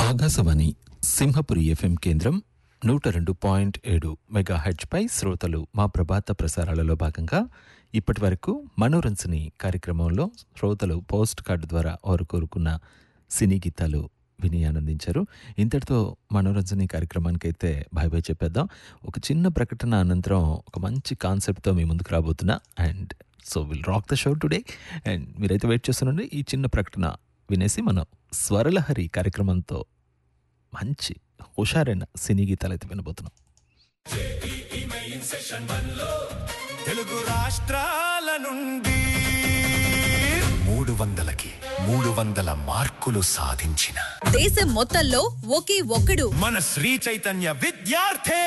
Akashvani Simhapuri FM కేంద్రం నూట రెండు పాయింట్ ఏడు మెగా పై శ్రోతలు మా ప్రభాత ప్రసారాలలో భాగంగా ఇప్పటి వరకు మనోరంజని కార్యక్రమంలో శ్రోతలు పోస్ట్ కార్డు ద్వారా వారు కోరుకున్న సినీ గీతాలు విని ఆనందించారు ఇంతటితో మనోరంజని కార్యక్రమానికి అయితే బాయ్ బాయ్ చెప్పేద్దాం ఒక చిన్న ప్రకటన అనంతరం ఒక మంచి కాన్సెప్ట్తో మీ ముందుకు రాబోతున్నా and so will rock the show today and మీరైతే వెయిట్ చేస్తుండండి ఈ చిన్న ప్రకటన వినేసి మనం స్వరలహరి కార్యక్రమంతో మంచి హుషారైన సినీ గీతాలు అయితే వినబోతున్నాం తెలుగు రాష్ట్రాల నుండి మూడు వందలకి మూడు వందల మార్కులు సాధించిన దేశం మొత్తంలో ఒకే ఒక్కడు మన శ్రీ చైతన్య విద్యార్థి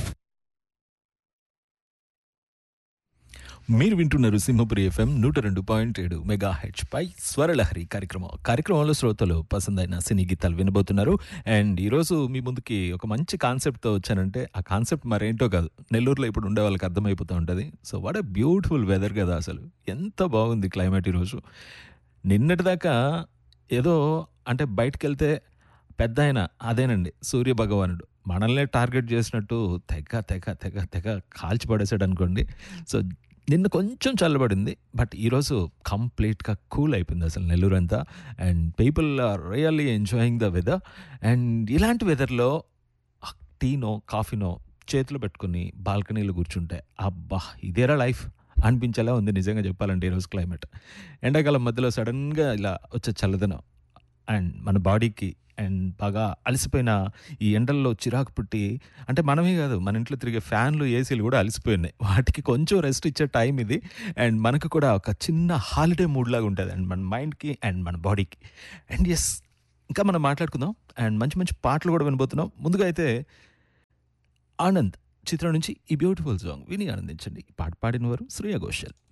మీరు వింటున్నారు సింహపురి ఎఫ్ఎం నూట రెండు పాయింట్ ఏడు మెగా హెచ్ పై స్వరలహరి కార్యక్రమం కార్యక్రమంలో శ్రోతలు పసందైన సినీ గీతాలు వినబోతున్నారు అండ్ ఈరోజు మీ ముందుకి ఒక మంచి కాన్సెప్ట్తో వచ్చానంటే ఆ కాన్సెప్ట్ మరేంటో కాదు నెల్లూరులో ఇప్పుడు ఉండే వాళ్ళకి అర్థమైపోతూ ఉంటుంది so what a beautiful weather కదా అసలు ఎంత బాగుంది క్లైమేట్ ఈరోజు నిన్నటిదాకా ఏదో అంటే బయటకు వెళ్తే పెద్ద ఆయన అదేనండి సూర్య భగవానుడు మనల్నే టార్గెట్ చేసినట్టు తెగ తెగ తెగ తెగ కాల్చి పడేసాడు అనుకోండి సో నిన్న కొంచెం చల్లబడింది బట్ ఈరోజు కంప్లీట్గా కూల్ అయిపోయింది అసలు నెల్లూరు అంతా and people are really enjoying the weather and ఇలాంటి వెదర్లో టీనో కాఫీనో చేతిలో పెట్టుకుని బాల్కనీలో కూర్చుంటే అబ్బా ఇదేరా లైఫ్ అనిపించేలా ఉంది నిజంగా చెప్పాలంటే ఈరోజు క్లైమేట్ ఎండాకాలం మధ్యలో సడన్గా ఇలా వచ్చే చల్లదనం అండ్ మన బాడీకి అండ్ బాగా అలసిపోయిన ఈ ఎండల్లో చిరాకు పుట్టి అంటే మనమే కాదు మన ఇంట్లో తిరిగే ఫ్యాన్లు ఏసీలు కూడా అలసిపోయినాయి వాటికి కొంచెం రెస్ట్ ఇచ్చే టైం ఇది అండ్ మనకు కూడా ఒక చిన్న హాలిడే మూడ్ లాగా ఉంటుంది అండ్ మన మైండ్కి అండ్ మన బాడీకి అండ్ ఎస్ ఇంకా మనం మాట్లాడుకుందాం అండ్ మంచి మంచి పాటలు కూడా వినబోతున్నాం ముందుగా అయితే ఆనంద్ చిత్రం నుంచి ఈ బ్యూటిఫుల్ సాంగ్ విని ఆనందించండి పాట పాడిన వారు శ్రేయ ఘోషల్